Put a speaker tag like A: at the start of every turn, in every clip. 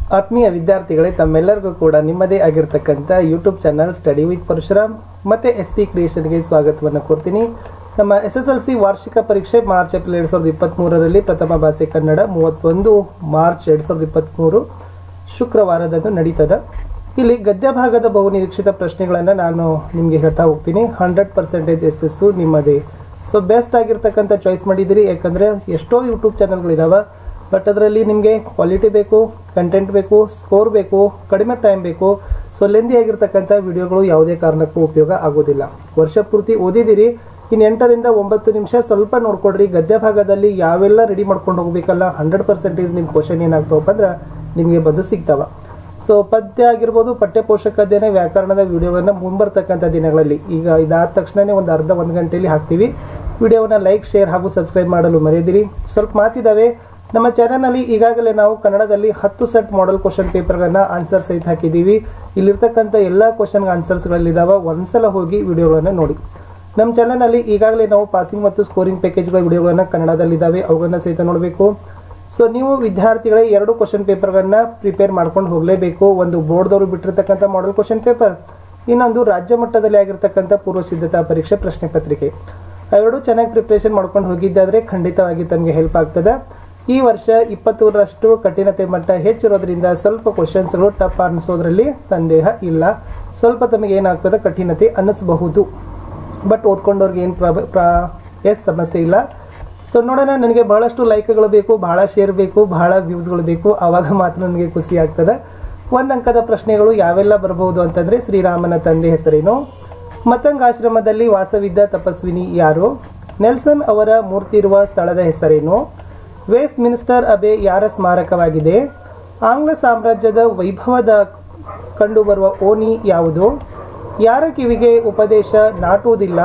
A: ಆತ್ಮೀಯ ವಿದ್ಯಾರ್ಥಿಗಳೇ ತಮ್ಮೆಲ್ಲರಿಗೂ ಕೂಡ ನಿಮ್ಮದೇ ಆಗಿರ್ತಕ್ಕಂಥ YouTube channel study with Parashuram ಮತ್ತೆ ಎಸ್ ಪಿ ಕ್ರಿಯೇಷನ್ಗೆ ಸ್ವಾಗತವನ್ನು ಕೊಡ್ತೀನಿ ನಮ್ಮ ಎಸ್ ಎಸ್ ಎಲ್ ಸಿ ವಾರ್ಷಿಕ ಪರೀಕ್ಷೆ ಮಾರ್ಚ್ ಏಪ್ರಿಲ್ ಎರಡು ಸಾವಿರದ ಇಪ್ಪತ್ತ್ಮೂರರಲ್ಲಿ ಪ್ರಥಮ ಭಾಷೆ ಕನ್ನಡ ಮೂವತ್ತೊಂದು ಮಾರ್ಚ್ ಎರಡು ಸಾವಿರದ ಇಪ್ಪತ್ತ್ಮೂರು ಶುಕ್ರವಾರದಂದು ನಡೀತದ ಇಲ್ಲಿ ಗದ್ಯ ಭಾಗದ ಬಹು ನಿರೀಕ್ಷಿತ ಪ್ರಶ್ನೆಗಳನ್ನು ನಾನು ನಿಮಗೆ ಹೇಳ್ತಾ ಹೋಗ್ತೀನಿ ಹಂಡ್ರೆಡ್ ಪರ್ಸೆಂಟೇಜ್ ಎಸ್ ಎಸ್ಸು ನಿಮ್ಮದೇ ಸೊ ಬೆಸ್ಟ್ ಆಗಿರ್ತಕ್ಕಂಥ ಚಾಯ್ಸ್ ಮಾಡಿದಿರಿ ಯಾಕಂದರೆ ಎಷ್ಟೋ ಯೂಟ್ಯೂಬ್ ಚಾನಲ್ಗಳಿದಾವೆ ಬಟ್ ಅದರಲ್ಲಿ ನಿಮಗೆ ಕ್ವಾಲಿಟಿ ಬೇಕು ಕಂಟೆಂಟ್ ಬೇಕು ಸ್ಕೋರ್ ಬೇಕು ಕಡಿಮೆ ಟೈಮ್ ಬೇಕು ಸೊ ಲೆಂದಿ ಆಗಿರ್ತಕ್ಕಂಥ ವಿಡಿಯೋಗಳು ಯಾವುದೇ ಕಾರಣಕ್ಕೂ ಉಪಯೋಗ ಆಗೋದಿಲ್ಲ ವರ್ಷ ಪೂರ್ತಿ ಓದಿದಿರಿ ಇನ್ನು ಎಂಟರಿಂದ ಒಂಬತ್ತು ನಿಮಿಷ ಸ್ವಲ್ಪ ನೋಡ್ಕೊಡ್ರಿ ಗದ್ಯ ಭಾಗದಲ್ಲಿ ಯಾವೆಲ್ಲ ರೆಡಿ ಮಾಡ್ಕೊಂಡು ಹೋಗ್ಬೇಕಲ್ಲ ಹಂಡ್ರೆಡ್ ಪರ್ಸೆಂಟೇಜ್ ನಿಮ್ಮ ಕ್ವಶನ್ ಏನಾಗ್ತಾವಪ್ಪ ಅಂದ್ರೆ ನಿಮಗೆ ಬಂದು ಸಿಗ್ತಾವ ಸೊ ಪದ್ಯ ಆಗಿರ್ಬೋದು ಪಠ್ಯ ಪೋಷಕ ಅಧ್ಯಯನ ವ್ಯಾಕರಣದ ವಿಡಿಯೋವನ್ನು ಮುಂಬರ್ತಕ್ಕಂಥ ದಿನಗಳಲ್ಲಿ ಈಗ ಇದಾದ ತಕ್ಷಣನೇ ಒಂದು ಅರ್ಧ ಒಂದು ಗಂಟೆಯಲ್ಲಿ ಹಾಕ್ತೀವಿ ವಿಡಿಯೋವನ್ನು ಲೈಕ್ ಶೇರ್ ಹಾಗೂ ಸಬ್ಸ್ಕ್ರೈಬ್ ಮಾಡಲು ಮರೆಯದಿರಿ ಸ್ವಲ್ಪ ಮಾತಿದ್ದಾವೆ ನಮ್ಮ ಚಾನಲ್ನಲ್ಲಿ ಈಗಾಗಲೇ ನಾವು ಕನ್ನಡದಲ್ಲಿ ಹತ್ತು ಸೆಟ್ ಮಾಡೆಲ್ ಕ್ವಶನ್ ಪೇಪರ್ಗಳನ್ನ ಆನ್ಸರ್ ಸಹಿತ ಹಾಕಿದ್ದೀವಿ ಇಲ್ಲಿರ್ತಕ್ಕಂಥ ಎಲ್ಲ ಕ್ವಶನ್ಗೆ ಆನ್ಸರ್ಸ್ಗಳಿದ್ದಾವೆ ಒಂದ್ಸಲ ಹೋಗಿ ವಿಡಿಯೋಗಳನ್ನು ನೋಡಿ ನಮ್ಮ ಚಾನಲ್ನಲ್ಲಿ ಈಗಾಗಲೇ ನಾವು ಪಾಸಿಂಗ್ ಮತ್ತು ಸ್ಕೋರಿಂಗ್ ಪ್ಯಾಕೇಜ್ಗಳ ವಿಡಿಯೋಗಳನ್ನು ಕನ್ನಡದಲ್ಲಿದ್ದಾವೆ ಅವುಗಳನ್ನ ಸಹಿತ ನೋಡಬೇಕು ಸೊ ನೀವು ವಿದ್ಯಾರ್ಥಿಗಳೇ ಎರಡು ಕ್ವಶನ್ ಪೇಪರ್ಗಳನ್ನ ಪ್ರಿಪೇರ್ ಮಾಡ್ಕೊಂಡು ಹೋಗಲೇಬೇಕು ಒಂದು ಬೋರ್ಡ್ದವರು ಬಿಟ್ಟಿರ್ತಕ್ಕಂಥ ಮಾಡೆಲ್ ಕ್ವಶನ್ ಪೇಪರ್ ಇನ್ನೊಂದು ರಾಜ್ಯ ಮಟ್ಟದಲ್ಲಿ ಆಗಿರ್ತಕ್ಕಂಥ ಪೂರ್ವ ಸಿದ್ಧತಾ ಪರೀಕ್ಷೆ ಪ್ರಶ್ನೆ ಪತ್ರಿಕೆ ಅವೆರಡು ಚೆನ್ನಾಗಿ ಪ್ರಿಪ್ರೇಷನ್ ಮಾಡ್ಕೊಂಡು ಹೋಗಿದ್ದಾದ್ರೆ ಖಂಡಿತವಾಗಿ ತಮಗೆ ಹೆಲ್ಪ್ ಆಗ್ತದೆ ಈ ವರ್ಷ ಇಪ್ಪತ್ತೂರರಷ್ಟು ಕಠಿಣತೆ ಮಟ್ಟ ಹೆಚ್ಚಿರೋದ್ರಿಂದ ಸ್ವಲ್ಪ ಕ್ವಶನ್ಸ್ಗಳು ಟಫ್ ಅನ್ನಿಸೋದ್ರಲ್ಲಿ ಸಂದೇಹ ಇಲ್ಲ ಸ್ವಲ್ಪ ತಮಗೆ ಏನಾಗ್ತದೆ ಕಠಿಣತೆ ಅನ್ನಿಸಬಹುದು ಬಟ್ ಓದ್ಕೊಂಡವ್ರಿಗೆ ಏನು ಪ್ರಾಬ ಪ್ರಾ ಎಸ್ ಸಮಸ್ಯೆ ಇಲ್ಲ ಸೊ ನೋಡೋಣ ನನಗೆ ಬಹಳಷ್ಟು ಲೈಕ್ಗಳು ಬೇಕು ಬಹಳ ಶೇರ್ ಬೇಕು ಬಹಳ ವ್ಯೂಸ್ಗಳು ಬೇಕು ಆವಾಗ ಮಾತ್ರ ನನಗೆ ಖುಷಿ ಆಗ್ತದೆ ಒಂದು ಅಂಕದ ಪ್ರಶ್ನೆಗಳು ಯಾವೆಲ್ಲ ಬರಬಹುದು ಅಂತಂದರೆ ಶ್ರೀರಾಮನ ತಂದೆ ಹೆಸರೇನು ಮತಂಗ್ ಆಶ್ರಮದಲ್ಲಿ ವಾಸವಿದ್ದ ತಪಸ್ವಿನಿ ಯಾರು ನೆಲ್ಸನ್ ಅವರ ಮೂರ್ತಿ ಇರುವ ಸ್ಥಳದ ಹೆಸರೇನು ವೇಸ್ಟ್ ಮಿನಿಸ್ಟರ್ ಅಬೆ ಯಾರ ಸ್ಮಾರಕವಾಗಿದೆ ಆಂಗ್ಲ ಸಾಮ್ರಾಜ್ಯದ ವೈಭವದ ಕಂಡುಬರುವ ಓಣಿ ಯಾವುದು ಯಾರ ಕಿವಿಗೆ ಉಪದೇಶ ನಾಟುವುದಿಲ್ಲ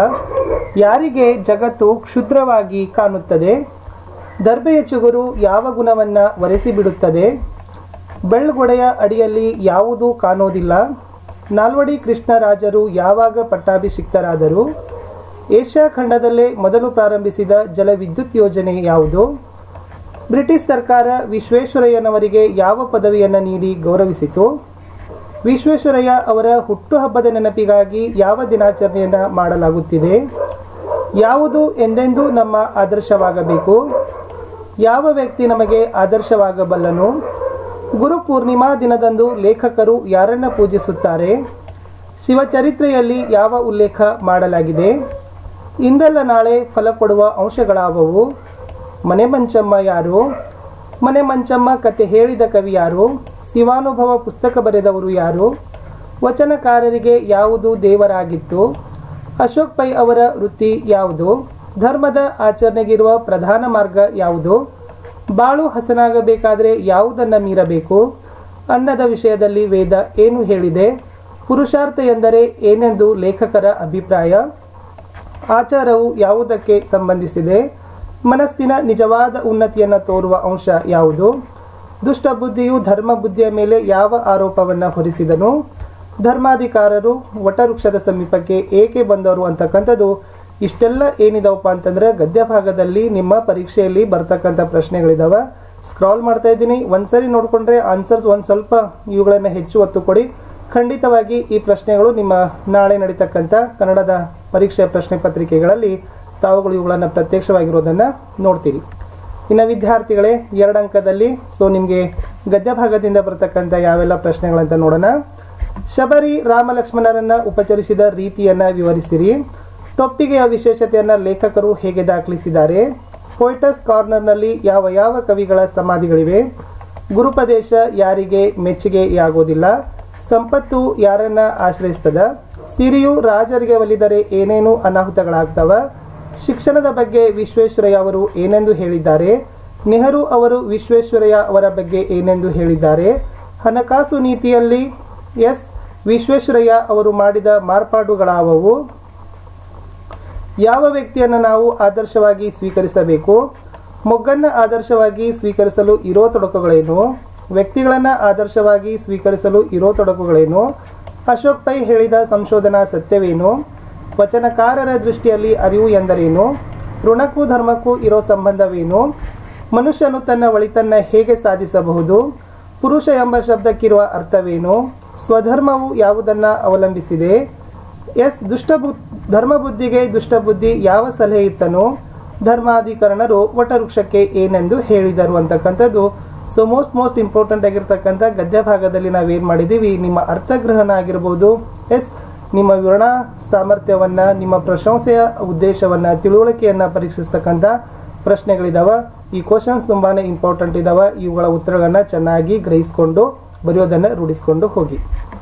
A: ಯಾರಿಗೆ ಜಗತ್ತು ಕ್ಷುದ್ರವಾಗಿ ಕಾಣುತ್ತದೆ ದರ್ಬೆಯ ಚಿಗುರು ಯಾವ ಗುಣವನ್ನು ಒರೆಸಿಬಿಡುತ್ತದೆ ಬೆಳ್ಗೊಡೆಯ ಅಡಿಯಲ್ಲಿ ಯಾವುದೂ ಕಾಣೋದಿಲ್ಲ ನಾಲ್ವಡಿ ಕೃಷ್ಣರಾಜರು ಯಾವಾಗ ಪಟ್ಟಾಭಿಷಿಕ್ತರಾದರು ಏಷ್ಯಾ ಖಂಡದಲ್ಲೇ ಮೊದಲು ಪ್ರಾರಂಭಿಸಿದ ಜಲವಿದ್ಯುತ್ ಯೋಜನೆ ಯಾವುದು ಬ್ರಿಟಿಷ್ ಸರ್ಕಾರ ವಿಶ್ವೇಶ್ವರಯ್ಯನವರಿಗೆ ಯಾವ ಪದವಿಯನ್ನು ನೀಡಿ ಗೌರವಿಸಿತು ವಿಶ್ವೇಶ್ವರಯ್ಯ ಅವರ ಹುಟ್ಟುಹಬ್ಬದ ನೆನಪಿಗಾಗಿ ಯಾವ ದಿನಾಚರಣೆಯನ್ನು ಮಾಡಲಾಗುತ್ತಿದೆ ಯಾವುದು ಎಂದೆಂದೂ ನಮ್ಮ ಆದರ್ಶವಾಗಬೇಕು ಯಾವ ವ್ಯಕ್ತಿ ನಮಗೆ ಆದರ್ಶವಾಗಬಲ್ಲನು ಗುರು ಪೂರ್ಣಿಮಾ ದಿನದಂದು ಲೇಖಕರು ಯಾರನ್ನ ಪೂಜಿಸುತ್ತಾರೆ ಶಿವಚರಿತ್ರೆಯಲ್ಲಿ ಯಾವ ಉಲ್ಲೇಖ ಮಾಡಲಾಗಿದೆ ಇಂದಲ್ಲ ನಾಳೆ ಫಲ ಕೊಡುವ ಅಂಶಗಳಾವವು ಮನೆ ಮಂಚಮ್ಮ ಯಾರು ಮನೆ ಮಂಚಮ್ಮ ಕತೆ ಹೇಳಿದ ಕವಿ ಯಾರು ಶಿವಾನುಭವ ಪುಸ್ತಕ ಬರೆದವರು ಯಾರು ವಚನಕಾರರಿಗೆ ಯಾವುದು ದೇವರಾಗಿತ್ತು ಅಶೋಕ್ ಪೈ ಅವರ ವೃತ್ತಿ ಯಾವುದು ಧರ್ಮದ ಆಚರಣೆಗಿರುವ ಪ್ರಧಾನ ಮಾರ್ಗ ಯಾವುದು ಬಾಳು ಹಸನಾಗಬೇಕಾದರೆ ಯಾವುದನ್ನು ಮೀರಬೇಕು ಅನ್ನದ ವಿಷಯದಲ್ಲಿ ವೇದ ಏನು ಹೇಳಿದೆ ಪುರುಷಾರ್ಥ ಎಂದರೆ ಏನೆಂದು ಲೇಖಕರ ಅಭಿಪ್ರಾಯ ಆಚಾರವು ಯಾವುದಕ್ಕೆ ಸಂಬಂಧಿಸಿದೆ ಮನಸ್ಸಿನ ನಿಜವಾದ ಉನ್ನತಿಯನ್ನು ತೋರುವ ಅಂಶ ಯಾವುದು ದುಷ್ಟ ಬುದ್ಧಿಯು ಧರ್ಮ ಬುದ್ಧಿಯ ಮೇಲೆ ಯಾವ ಆರೋಪವನ್ನು ಹೊರಿಸಿದನು ಧರ್ಮಾಧಿಕಾರರು ವಟವೃಕ್ಷದ ಸಮೀಪಕ್ಕೆ ಏಕೆ ಬಂದವರು ಅಂತಕ್ಕಂಥದ್ದು ಇಷ್ಟೆಲ್ಲ ಏನಿದಾವಪ್ಪ ಅಂತಂದ್ರೆ ಗದ್ಯ ಭಾಗದಲ್ಲಿ ನಿಮ್ಮ ಪರೀಕ್ಷೆಯಲ್ಲಿ ಬರ್ತಕ್ಕಂಥ ಪ್ರಶ್ನೆಗಳಿದಾವೆ ಸ್ಕ್ರಾಲ್ ಮಾಡ್ತಾ ಇದ್ದೀನಿ ಒಂದ್ಸರಿ ನೋಡಿಕೊಂಡ್ರೆ ಆನ್ಸರ್ಸ್ ಒಂದು ಸ್ವಲ್ಪ ಇವುಗಳನ್ನು ಹೆಚ್ಚು ಒತ್ತು ಕೊಡಿ ಖಂಡಿತವಾಗಿ ಈ ಪ್ರಶ್ನೆಗಳು ನಿಮ್ಮ ನಾಳೆ ನಡೀತಕ್ಕಂಥ ಕನ್ನಡದ ಪರೀಕ್ಷೆಯ ಪ್ರಶ್ನೆ ಪತ್ರಿಕೆಗಳಲ್ಲಿ ತಾವುಗಳು ಇವುಗಳನ್ನು ಪ್ರತ್ಯಕ್ಷವಾಗಿರೋದನ್ನು ನೋಡ್ತೀರಿ ಇನ್ನು ವಿದ್ಯಾರ್ಥಿಗಳೇ ಎರಡು ಅಂಕದಲ್ಲಿ ಸೊ ನಿಮಗೆ ಗದ್ಯ ಭಾಗದಿಂದ ಬರ್ತಕ್ಕಂಥ ಯಾವೆಲ್ಲ ಪ್ರಶ್ನೆಗಳಂತ ನೋಡೋಣ ಶಬರಿ ರಾಮ ಲಕ್ಷ್ಮಣರನ್ನ ಉಪಚರಿಸಿದ ರೀತಿಯನ್ನ ವಿವರಿಸಿರಿ ಟೊಪ್ಪಿಗೆಯ ವಿಶೇಷತೆಯನ್ನ ಲೇಖಕರು ಹೇಗೆ ದಾಖಲಿಸಿದ್ದಾರೆ ಪೊಯ್ಟಸ್ ಕಾರ್ನರ್ನಲ್ಲಿ ಯಾವ ಯಾವ ಕವಿಗಳ ಸಮಾಧಿಗಳಿವೆ ಗುರುಪದೇಶ ಯಾರಿಗೆ ಮೆಚ್ಚುಗೆಯಾಗೋದಿಲ್ಲ ಸಂಪತ್ತು ಯಾರನ್ನ ಆಶ್ರಯಿಸ್ತದ ಸಿರಿಯು ರಾಜರಿಗೆ ಒಲಿದರೆ ಏನೇನು ಅನಾಹುತಗಳಾಗ್ತವ ಶಿಕ್ಷಣದ ಬಗ್ಗೆ ವಿಶ್ವೇಶ್ವರಯ್ಯ ಅವರು ಏನೆಂದು ಹೇಳಿದ್ದಾರೆ ನೆಹರು ಅವರು ವಿಶ್ವೇಶ್ವರಯ್ಯ ಅವರ ಬಗ್ಗೆ ಏನೆಂದು ಹೇಳಿದ್ದಾರೆ ಹಣಕಾಸು ನೀತಿಯಲ್ಲಿ ಎಸ್ ವಿಶ್ವೇಶ್ವರಯ್ಯ ಅವರು ಮಾಡಿದ ಮಾರ್ಪಾಡುಗಳಾವವು ಯಾವ ವ್ಯಕ್ತಿಯನ್ನು ನಾವು ಆದರ್ಶವಾಗಿ ಸ್ವೀಕರಿಸಬೇಕು ಮೊಗ್ಗನ್ನು ಆದರ್ಶವಾಗಿ ಸ್ವೀಕರಿಸಲು ಇರೋ ತೊಡಕುಗಳೇನು ವ್ಯಕ್ತಿಗಳನ್ನು ಆದರ್ಶವಾಗಿ ಸ್ವೀಕರಿಸಲು ಇರೋ ತೊಡಕುಗಳೇನು ಅಶೋಕ್ ಪೈ ಹೇಳಿದ ಸಂಶೋಧನಾ ಸತ್ಯವೇನು ವಚನಕಾರರ ದೃಷ್ಟಿಯಲ್ಲಿ ಅರಿವು ಎಂದರೇನು ಋಣಕ್ಕೂ ಧರ್ಮಕ್ಕೂ ಇರೋ ಸಂಬಂಧವೇನು ಮನುಷ್ಯನು ತನ್ನ ಒಳಿತನ್ನ ಹೇಗೆ ಸಾಧಿಸಬಹುದು ಪುರುಷ ಎಂಬ ಶಬ್ದಕ್ಕಿರುವ ಅರ್ಥವೇನು ಸ್ವಧರ್ಮವು ಯಾವುದನ್ನ ಅವಲಂಬಿಸಿದೆ ಎಸ್ ದುಷ್ಟಬು ಧರ್ಮಬುದ್ಧಿಗೆ ದುಷ್ಟಬುದ್ಧಿ ಯಾವ ಸಲಹೆ ಇತ್ತನೋ ಧರ್ಮಾಧಿಕರಣರು ವಟವೃಕ್ಷಕ್ಕೆ ಏನೆಂದು ಹೇಳಿದರು ಅಂತಕ್ಕಂಥದ್ದು ಸೊ ಮೋಸ್ಟ್ ಮೋಸ್ಟ್ ಇಂಪಾರ್ಟೆಂಟ್ ಆಗಿರ್ತಕ್ಕಂಥ ಗದ್ಯ ಭಾಗದಲ್ಲಿ ನಾವೇನು ಮಾಡಿದ್ದೀವಿ ನಿಮ್ಮ ಅರ್ಥಗ್ರಹಣ ಆಗಿರ್ಬೋದು ಎಸ್ ನಿಮ್ಮ ವಿವರಣಾ ಸಾಮರ್ಥ್ಯವನ್ನ ನಿಮ್ಮ ಪ್ರಶಂಸೆಯ ಉದ್ದೇಶವನ್ನ ತಿಳುವಳಿಕೆಯನ್ನ ಪರೀಕ್ಷಿಸ್ತಕ್ಕಂಥ ಪ್ರಶ್ನೆಗಳಿದಾವ ಈ ಕ್ವಶನ್ಸ್ ತುಂಬಾನೇ ಇಂಪಾರ್ಟೆಂಟ್ ಇದಾವ ಇವುಗಳ ಉತ್ತರಗಳನ್ನ ಚೆನ್ನಾಗಿ ಗ್ರಹಿಸಿಕೊಂಡು ಬರೆಯೋದನ್ನ ರೂಢಿಸಿಕೊಂಡು ಹೋಗಿ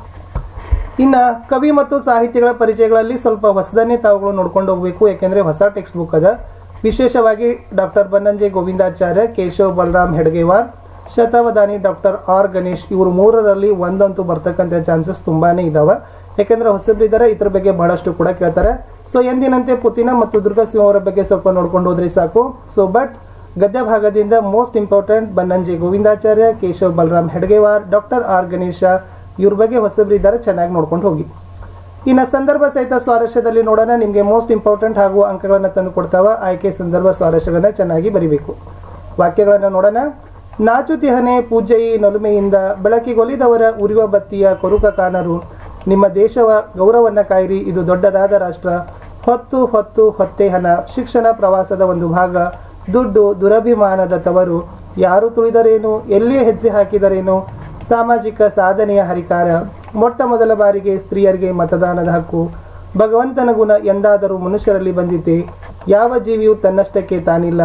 A: ಇನ್ನ ಕವಿ ಮತ್ತು ಸಾಹಿತ್ಯಗಳ ಪರಿಚಯಗಳಲ್ಲಿ ಸ್ವಲ್ಪ ಹೊಸದನ್ನೇ ತಾವುಗಳು ನೋಡ್ಕೊಂಡು ಹೋಗ್ಬೇಕು ಯಾಕೆಂದ್ರೆ ಹೊಸ ಟೆಕ್ಸ್ಟ್ ಬುಕ್ ಅದ ವಿಶೇಷವಾಗಿ ಡಾಕ್ಟರ್ ಬನ್ನಂಜೆ ಗೋವಿಂದಾಚಾರ್ಯ ಕೇಶವ್ ಬಲರಾಮ್ ಹೆಡ್ಗೇವಾರ್ ಶತಾವಧಾನಿ ಡಾಕ್ಟರ್ ಆರ್ ಗಣೇಶ್ ಇವರು ಮೂರರಲ್ಲಿ ಒಂದಂತೂ ಬರ್ತಕ್ಕಂಥ ಚಾನ್ಸಸ್ ತುಂಬಾನೇ ಇದಾವೆ ಯಾಕೆಂದ್ರೆ ಹೊಸಬ್ರಿದ್ದಾರೆ ಇದ್ರ ಬಗ್ಗೆ ಬಹಳಷ್ಟು ಕೂಡ ಕೇಳ್ತಾರೆ ಸೊ ಎಂದಿನಂತೆ ಪುತಿನ ಮತ್ತು ದುರ್ಗಸಿಂಹ ಅವರ ಬಗ್ಗೆ ಸ್ವಲ್ಪ ನೋಡ್ಕೊಂಡು ಹೋದ್ರೆ ಸಾಕು ಸೊ ಬಟ್ ಗದ್ಯ ಭಾಗದಿಂದ most important Bannanje Govindacharya Keshav Balram Hedgewar doctor R Ganesha ಇವ್ರ ಬಗ್ಗೆ ಹೊಸಬ್ರಿದ್ದಾರೆ ಚೆನ್ನಾಗಿ ನೋಡ್ಕೊಂಡು ಹೋಗಿ ಇನ್ನು ಸಂದರ್ಭ ಸಹಿತ ಸ್ವಾರಸ್ಯದಲ್ಲಿ ನೋಡೋಣ ನಿಮಗೆ ಮೋಸ್ಟ್ ಇಂಪಾರ್ಟೆಂಟ್ ಹಾಗೂ ಅಂಕಗಳನ್ನು ತಂದು ಕೊಡ್ತಾವ ಆಯ್ಕೆ ಸಂದರ್ಭ ಸ್ವಾರಸ್ಯಗಳನ್ನ ಚೆನ್ನಾಗಿ ಬರಿಬೇಕು ವಾಕ್ಯಗಳನ್ನು ನೋಡೋಣ ನಾಚುತಿಹನೆ ಪೂಜೆಯಿ ನೊಲುಮೆಯಿಂದ ಬೆಳಕಿಗೊಲಿದವರ ಉರಿವ ಬತ್ತಿಯ ಕೊರುಕ ಕಾಣರು ನಿಮ್ಮ ದೇಶವ ಗೌರವನ್ನ ಕಾಯಿರಿ ಇದು ದೊಡ್ಡದಾದ ರಾಷ್ಟ್ರ ಹೊತ್ತು ಹೊತ್ತು ಹೊತ್ತೆ ಹಣ ಶಿಕ್ಷಣ ಪ್ರವಾಸದ ಒಂದು ಭಾಗ ದುಡ್ಡು ದುರಭಿಮಾನದ ತವರು ಯಾರು ತುಳಿದರೇನು ಎಲ್ಲಿಯೇ ಹೆಜ್ಜೆ ಹಾಕಿದರೇನು ಸಾಮಾಜಿಕ ಸಾಧನೆಯ ಹರಿಕಾರ ಮೊಟ್ಟ ಮೊದಲ ಬಾರಿಗೆ ಸ್ತ್ರೀಯರಿಗೆ ಮತದಾನದ ಹಕ್ಕು ಭಗವಂತನ ಗುಣ ಎಂದಾದರೂ ಮನುಷ್ಯರಲ್ಲಿ ಬಂದಿತೆ ಯಾವ ಜೀವಿಯೂ ತನ್ನಷ್ಟಕ್ಕೆ ತಾನಿಲ್ಲ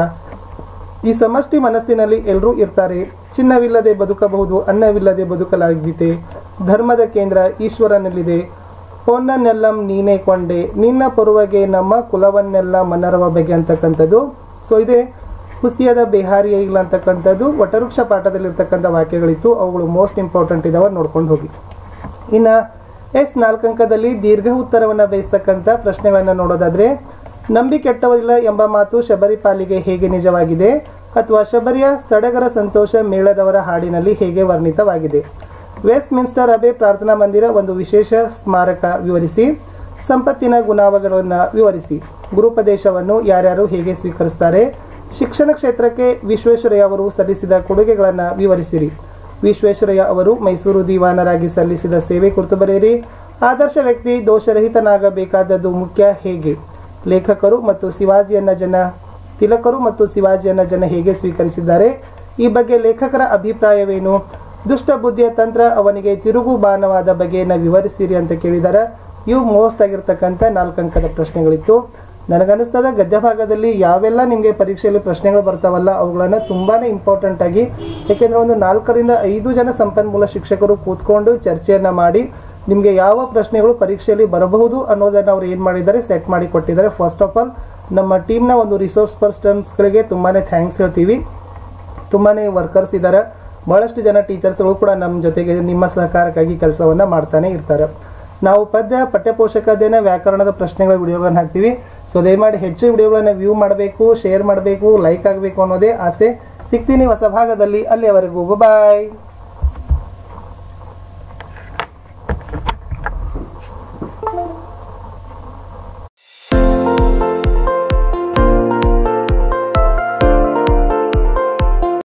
A: ಈ ಸಮಷ್ಟಿ ಮನಸ್ಸಿನಲ್ಲಿ ಎಲ್ಲರೂ ಇರ್ತಾರೆ ಚಿನ್ನವಿಲ್ಲದೆ ಬದುಕಬಹುದು ಅನ್ನವಿಲ್ಲದೆ ಬದುಕಲಾಗಿದ್ದೆ ಧರ್ಮದ ಕೇಂದ್ರ ಈಶ್ವರನಲ್ಲಿದೆ ಪೊನ್ನನ್ನೆಲ್ಲಂ ನೀನೇ ಕೊಂಡೆ ನಿನ್ನ ಪೊರುವಗೆ ನಮ್ಮ ಕುಲವನ್ನೆಲ್ಲ ಮನರವ ಬಗೆ ಅಂತಕ್ಕಂಥದ್ದು ಸೊ ಇದೆ ಹುಸಿಯದ ಬೇಹಾರಿಯ ಇಲ್ಲ ಅಂತಕ್ಕಂಥದ್ದು ವಟವೃಕ್ಷ ಪಾಠದಲ್ಲಿರ್ತಕ್ಕಂಥ ವಾಕ್ಯಗಳಿತ್ತು ಅವುಗಳು ಮೋಸ್ಟ್ ಇಂಪಾರ್ಟೆಂಟ್ ಇದಾವ ನೋಡ್ಕೊಂಡು ಹೋಗಿ ಇನ್ನ ಎಸ್ ನಾಲ್ಕಂಕದಲ್ಲಿ ದೀರ್ಘ ಉತ್ತರವನ್ನ ಬಯಸ್ತಕ್ಕಂಥ ಪ್ರಶ್ನೆಗಳನ್ನ ನೋಡೋದಾದ್ರೆ ನಂಬಿ ಕೆಟ್ಟವರಿಲ್ಲ ಎಂಬ ಮಾತು ಶಬರಿ ಪಾಲಿಗೆ ಹೇಗೆ ನಿಜವಾಗಿದೆ ಅಥವಾ ಶಬರಿಯ ಸಡಗರ ಸಂತೋಷ ಮೇಳದವರ ಹಾಡಿನಲ್ಲಿ ಹೇಗೆ ವರ್ಣಿತವಾಗಿದೆ ವೆಸ್ಟ್ ಮಿನ್ಸ್ಟರ್ ಅಬೆ ಪ್ರಾರ್ಥನಾ ಮಂದಿರ ಒಂದು ವಿಶೇಷ ಸ್ಮಾರಕ ವಿವರಿಸಿ ಸಂಪತ್ತಿನ ಗುಣಾವಗಳನ್ನು ವಿವರಿಸಿ ಗುರುಪದೇಶವನ್ನು ಯಾರ್ಯಾರು ಹೇಗೆ ಸ್ವೀಕರಿಸ್ತಾರೆ ಶಿಕ್ಷಣ ಕ್ಷೇತ್ರಕ್ಕೆ ವಿಶ್ವೇಶ್ವರಯ್ಯ ಅವರು ಸಲ್ಲಿಸಿದ ಕೊಡುಗೆಗಳನ್ನು ವಿವರಿಸಿರಿ ವಿಶ್ವೇಶ್ವರಯ್ಯ ಅವರು ಮೈಸೂರು ದಿವಾನರಾಗಿ ಸಲ್ಲಿಸಿದ ಸೇವೆ ಕುರಿತು ಬರೆಯಿರಿ ಆದರ್ಶ ವ್ಯಕ್ತಿ ದೋಷರಹಿತನಾಗಬೇಕಾದದ್ದು ಮುಖ್ಯ ಹೇಗೆ ಲೇಖಕರು ಮತ್ತು ಶಿವಾಜಿಯನ್ನ ಜನ ತಿಲಕರು ಮತ್ತು ಶಿವಾಜಿಯನ್ನ ಜನ ಹೇಗೆ ಸ್ವೀಕರಿಸಿದ್ದಾರೆ ಈ ಬಗ್ಗೆ ಲೇಖಕರ ಅಭಿಪ್ರಾಯವೇನು ದುಷ್ಟ ಬುದ್ಧಿಯ ತಂತ್ರ ಅವನಿಗೆ ತಿರುಗು ಬಾಣವಾದ ಬಗೆಯನ್ನು ವಿವರಿಸಿರಿ ಅಂತ ಕೇಳಿದಾರೆ ಇವು ಮೋಸ್ಟ್ ಆಗಿರ್ತಕ್ಕಂಥ ನಾಲ್ಕು ಅಂಕದ ಪ್ರಶ್ನೆಗಳಿತ್ತು ನನಗನ್ನಿಸ್ತದ ಗದ್ಯ ಭಾಗದಲ್ಲಿ ಯಾವೆಲ್ಲ ನಿಮಗೆ ಪರೀಕ್ಷೆಯಲ್ಲಿ ಪ್ರಶ್ನೆಗಳು ಬರ್ತಾವಲ್ಲ ಅವುಗಳನ್ನ ತುಂಬಾನೇ ಇಂಪಾರ್ಟೆಂಟ್ ಆಗಿ ಯಾಕೆಂದ್ರೆ ಒಂದು ನಾಲ್ಕರಿಂದ ಐದು ಜನ ಸಂಪನ್ಮೂಲ ಶಿಕ್ಷಕರು ಕೂತ್ಕೊಂಡು ಚರ್ಚೆಯನ್ನ ಮಾಡಿ ನಿಮಗೆ ಯಾವ ಪ್ರಶ್ನೆಗಳು ಪರೀಕ್ಷೆಯಲ್ಲಿ ಬರಬಹುದು ಅನ್ನೋದನ್ನ ಅವ್ರು ಏನು ಮಾಡಿದ್ದಾರೆ ಸೆಟ್ ಮಾಡಿ ಕೊಟ್ಟಿದ್ದಾರೆ ಫಸ್ಟ್ ಆಫ್ ಆಲ್ ನಮ್ಮ ಟೀಮ್ನ ಒಂದು ರಿಸೋರ್ಸ್ ಪರ್ಸನ್ಸ್ಗಳಿಗೆ ತುಂಬಾನೇ ಥ್ಯಾಂಕ್ಸ್ ಹೇಳ್ತೀವಿ ತುಂಬಾನೇ ವರ್ಕರ್ಸ್ ಇದ್ದಾರೆ ಬಹಳಷ್ಟು ಜನ ಟೀಚರ್ಸ್ಗಳು ಕೂಡ ನಮ್ಮ ಜೊತೆಗೆ ನಿಮ್ಮ ಸಹಕಾರಕ್ಕಾಗಿ ಕೆಲಸವನ್ನ ಮಾಡ್ತಾನೆ ಇರ್ತಾರೆ ನಾವು ಪದ್ಯ ಪಠ್ಯಪೋಷಕ ಅಧ್ಯಯನ ವ್ಯಾಕರಣದ ಪ್ರಶ್ನೆಗಳ ವಿಡಿಯೋಗಳನ್ನು ಹಾಕ್ತೀವಿ ಸೊ ದಯಮಾಡಿ ಹೆಚ್ಚು ವಿಡಿಯೋಗಳನ್ನ ವ್ಯೂ ಮಾಡಬೇಕು ಶೇರ್ ಮಾಡಬೇಕು ಲೈಕ್ ಆಗಬೇಕು ಅನ್ನೋದೇ ಆಸೆ ಸಿಗ್ತೀನಿ ಹೊಸ ಭಾಗದಲ್ಲಿ ಅಲ್ಲಿಯವರೆಗೂ ಬಾಯ್